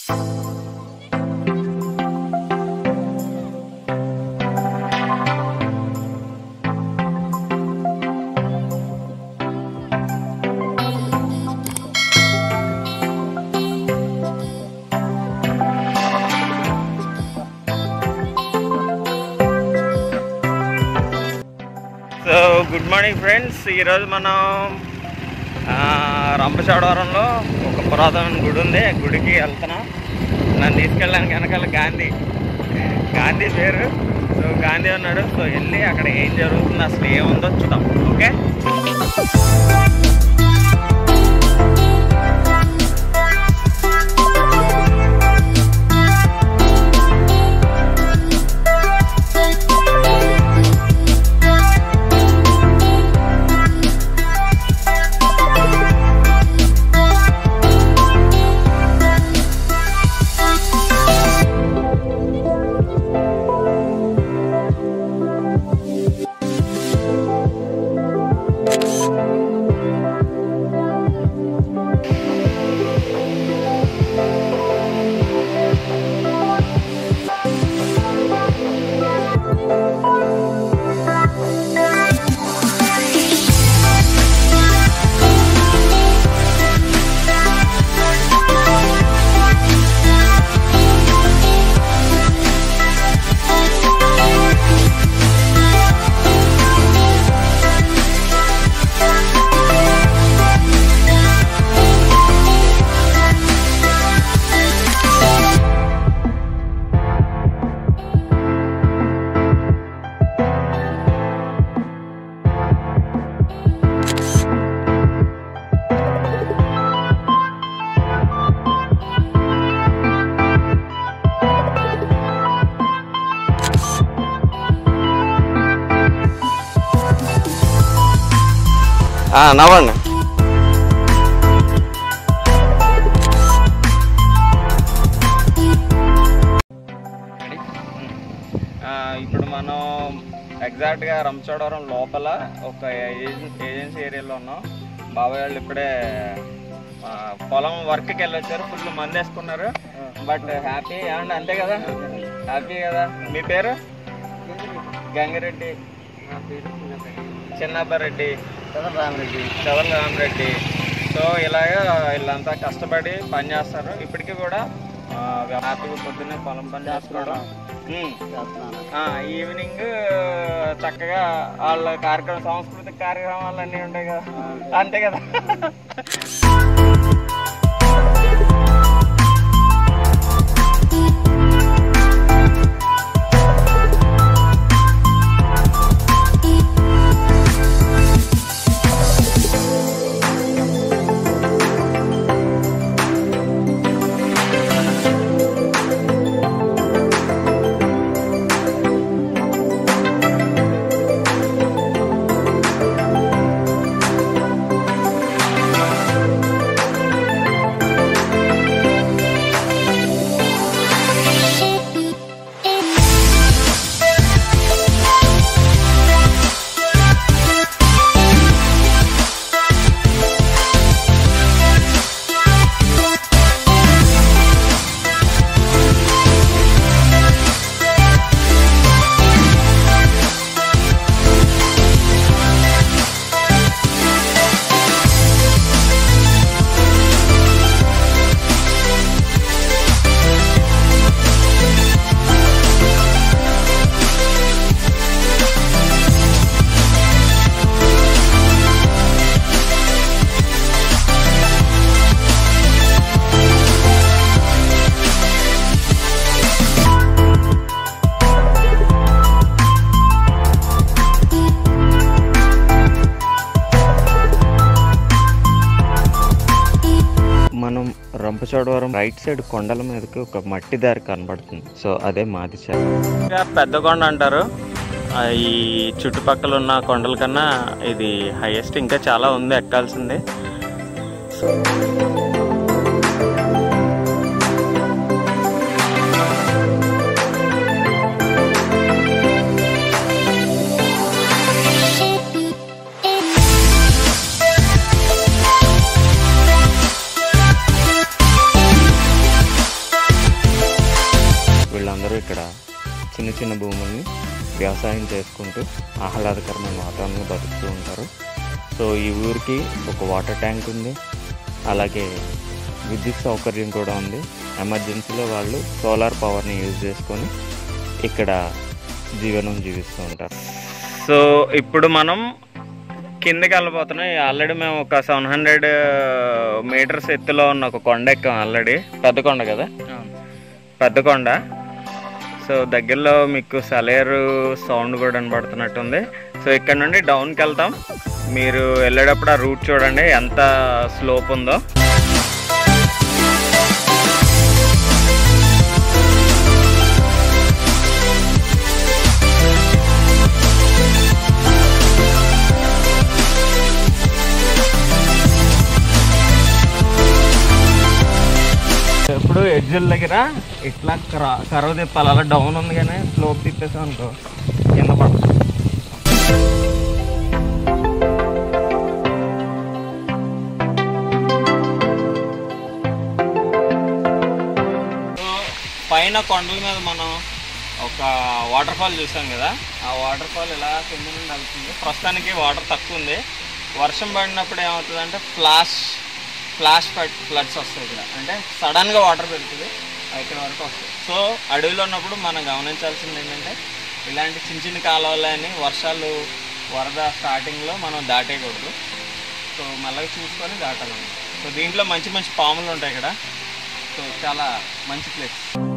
So good morning friends ఈరోజు మనం ఆ, రంపచోడవరంలో ఒక పురాతన గుడి ఉంది ఆ గుడికి వెళ్తున్నాం నన్ను తీసుకెళ్ళడానికి వెనకాల గాంధీ గాంధీ పేరు సో గాంధీ ఉన్నాడు సో వెళ్ళి అక్కడ ఏం జరుగుతుంది అసలు ఏముందో చూద్దాం ఓకే నవ్వండి ఆ, ఇప్పుడు మనం ఎగ్జాక్ట్గా రంచోడవరం లోపల ఒక ఏజెన్- ఏజెన్సీ ఏరియాలో ఉన్నాం బాబాయ్ వాళ్ళు ఇప్పుడే ఆ, పొలం వర్క్కి వెళ్ళొచ్చారు ఫుల్ మంది వేసుకున్నారు బట్ హ్యాపీ ఏమండి అంతే కదా హ్యాపీ కదా మీ పేరు గంగిరెడ్డి చిన్నబ్బారెడ్డి రామరెడ్డి చదర్ రామరెడ్డి సో ఇలాగా వీళ్ళంతా కష్టపడి పని చేస్తారు ఇప్పటికీ కూడా ఆ, హ్యాపీగా పొద్దున్నే పొలం పని చేసుకోవడం ఉమ్. చేస్తున్నాను ఆ, ఈవినింగ్ చక్కగా వాళ్ళ కార్యక్రమం సాంస్కృతిక కార్యక్రమాలు అన్నీ ఉంటాయి కదా అంతే కదా మనం రంపచోడవరం రైట్ సైడ్ కొండల మీదకి ఒక మట్టి దారి కనబడుతుంది సో అదే మాది పెద్ద కొండ అంటారు ఆ, ఈ చుట్టుపక్కల ఉన్న కొండల కన్నా ఇది హైయెస్ట్ ఇంకా చాలా ఉంది ఎక్కాల్సింది ఇక్కడ చిన్న చిన్న భూముల్ని వ్యవసాయం చేసుకుంటూ ఆహ్లాదకరమైన వాతావరణంలో బతుకుతూ ఉంటారు సో ఈ ఊరికి ఒక వాటర్ ట్యాంక్ ఉంది అలాగే విద్యుత్ సౌకర్యం కూడా ఉంది ఎమర్జెన్సీలో వాళ్ళు సోలార్ పవర్ని యూజ్ చేసుకొని ఇక్కడ జీవనం జీవిస్తూ ఉంటారు సో ఇప్పుడు మనం కిందకి వెళ్ళిపోతున్నాం ఆల్రెడీ మేము ఒక సెవెన్ హండ్రెడ్ మీటర్స్ ఎత్తులో ఉన్న ఒక కొండ ఎక్కాం ఆల్రెడీ పెద్ద కొండ కదా పెద్ద కొండ సో దగ్గరలో మీకు సలేరు సౌండ్ కూడా వినబడుతున్నట్టుంది సో ఇక్కడ నుండి డౌన్కి వెళ్తాం మీరు వెళ్ళేటప్పుడు ఆ రూట్ చూడండి ఎంత స్లోప్ ఉందో ఎప్పుడు ఎడ్జుల దగ్గర ఇట్లా కర కరవ తిప్పాలి అలా డౌన్ ఉంది కానీ స్లోప్ తిప్పేసాం అనుకో కింద పడతాం పైన కొండల మీద మనం ఒక వాటర్ ఫాల్ చూసాం కదా ఆ వాటర్ ఫాల్ ఇలా కింద నుండి వెళ్తుంది ప్రస్తుతానికి వాటర్ తక్కువ ఉంది వర్షం పడినప్పుడు ఏమవుతుందంటే ఫ్లాష్ ఫ్లాష్ ఫ్లడ్స్ వస్తాయి ఇక్కడ అంటే సడన్గా వాటర్ పెరుగుతుంది అవి ఇక్కడ వరకు వస్తాయి సో అడవిలో ఉన్నప్పుడు మనం గమనించాల్సింది ఏంటంటే ఇలాంటి చిన్న చిన్న కాలువలని వర్షాలు వరద స్టార్టింగ్లో మనం దాటేయకూడదు సో మెల్లగా చూసుకొని దాటాలన్నమాట సో దీంట్లో మంచి మంచి పాములు ఉంటాయి ఇక్కడ సో చాలా మంచి ప్లేస్